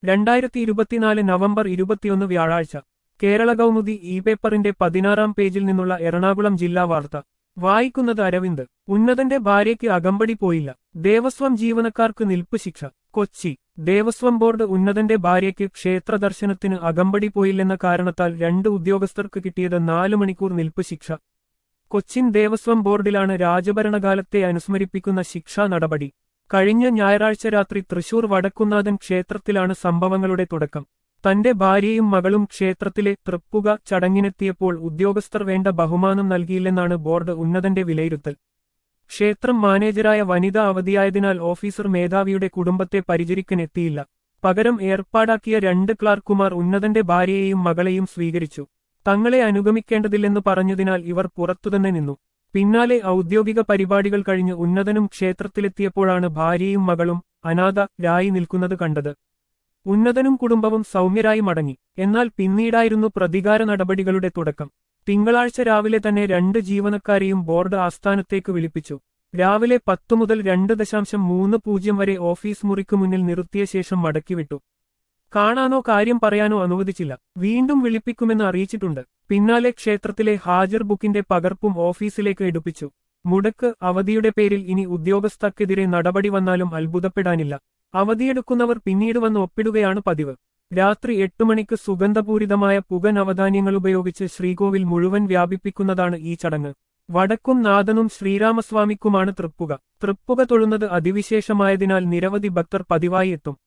രണ്ടായിരത്തി ഇരുപത്തിനാല് നവംബർ ഇരുപത്തിയൊന്ന് വ്യാഴാഴ്ച കേരള കൗമുദി ഇ പേപ്പറിന്റെ പതിനാറാം പേജിൽ നിന്നുള്ള എറണാകുളം ജില്ലാ വാർത്ത വായിക്കുന്നത് അരവിന്ദ് ഉന്നതന്റെ ഭാര്യയ്ക്ക് അകമ്പടി പോയില്ല ദേവസ്വം ജീവനക്കാർക്ക് നിൽപ്പ് ശിക്ഷ കൊച്ചി ദേവസ്വം ബോർഡ് ഉന്നതന്റെ ഭാര്യയ്ക്ക് ക്ഷേത്ര ദർശനത്തിന് അകമ്പടി പോയില്ലെന്ന കാരണത്താൽ രണ്ട് ഉദ്യോഗസ്ഥർക്ക് കിട്ടിയത് നാലു മണിക്കൂർ നിൽപ്പ് ശിക്ഷ കൊച്ചിൻ ദേവസ്വം ബോർഡിലാണ് രാജഭരണകാലത്തെ അനുസ്മരിപ്പിക്കുന്ന ശിക്ഷാ നടപടി കഴിഞ്ഞ ഞായറാഴ്ച രാത്രി തൃശൂർ വടക്കുന്നാഥൻ ക്ഷേത്രത്തിലാണ് സംഭവങ്ങളുടെ തുടക്കം തന്റെ ഭാര്യയും മകളും ക്ഷേത്രത്തിലെ തൃപ്പുക ചടങ്ങിനെത്തിയപ്പോൾ ഉദ്യോഗസ്ഥർ വേണ്ട ബഹുമാനം നൽകിയില്ലെന്നാണ് ബോർഡ് ഉന്നതന്റെ വിലയിരുത്തൽ ക്ഷേത്രം മാനേജരായ വനിത അവധിയായതിനാൽ ഓഫീസർ മേധാവിയുടെ കുടുംബത്തെ പരിചരിക്കാനെത്തിയില്ല പകരം ഏർപ്പാടാക്കിയ രണ്ട് ക്ലാർക്കുമാർ ഉന്നതന്റെ ഭാര്യയെയും മകളെയും സ്വീകരിച്ചു തങ്ങളെ അനുഗമിക്കേണ്ടതില്ലെന്ന് പറഞ്ഞതിനാൽ ഇവർ പുറത്തുതന്നെ നിന്നു പിന്നാലെ ഔദ്യോഗിക പരിപാടികൾ കഴിഞ്ഞ് ഉന്നതനും ക്ഷേത്രത്തിലെത്തിയപ്പോഴാണ് ഭാര്യയും മകളും അനാഥ രായി നിൽക്കുന്നത് കണ്ടത് ഉന്നതനും കുടുംബവും സൗമ്യരായി മടങ്ങി എന്നാൽ പിന്നീടായിരുന്നു പ്രതികാര നടപടികളുടെ തുടക്കം തിങ്കളാഴ്ച രാവിലെ തന്നെ രണ്ട് ജീവനക്കാരെയും ബോർഡ് ആസ്ഥാനത്തേക്ക് വിളിപ്പിച്ചു രാവിലെ പത്തു മുതൽ രണ്ട് ദശാംശം മൂന്ന് പൂജ്യം വരെ ഓഫീസ് മുറിക്ക് മുന്നിൽ നിർത്തിയ ശേഷം മടക്കിവിട്ടു കാണാനോ കാര്യം പറയാനോ അനുവദിച്ചില്ല വീണ്ടും വിളിപ്പിക്കുമെന്ന് അറിയിച്ചിട്ടുണ്ട് പിന്നാലെ ക്ഷേത്രത്തിലെ ഹാജർ ബുക്കിന്റെ പകർപ്പും ഓഫീസിലേക്ക് എടുപ്പിച്ചു മുടക്ക് അവധിയുടെ പേരിൽ ഇനി ഉദ്യോഗസ്ഥർക്കെതിരെ നടപടി വന്നാലും അത്ഭുതപ്പെടാനില്ല അവധിയെടുക്കുന്നവർ പിന്നീട് വന്ന് ഒപ്പിടുകയാണ് പതിവ് രാത്രി എട്ടു മണിക്ക് സുഗന്ധപൂരിതമായ പുകൻ അവധാന്യങ്ങൾ ഉപയോഗിച്ച് ശ്രീകോവിൽ മുഴുവൻ വ്യാപിപ്പിക്കുന്നതാണ് ഈ ചടങ്ങ് വടക്കും നാഥനും ശ്രീരാമസ്വാമിക്കുമാണ് തൃപ്പുക തൃപ്പുക തൊഴുന്നത് അതിവിശേഷമായതിനാൽ നിരവധി ഭക്തർ പതിവായി എത്തും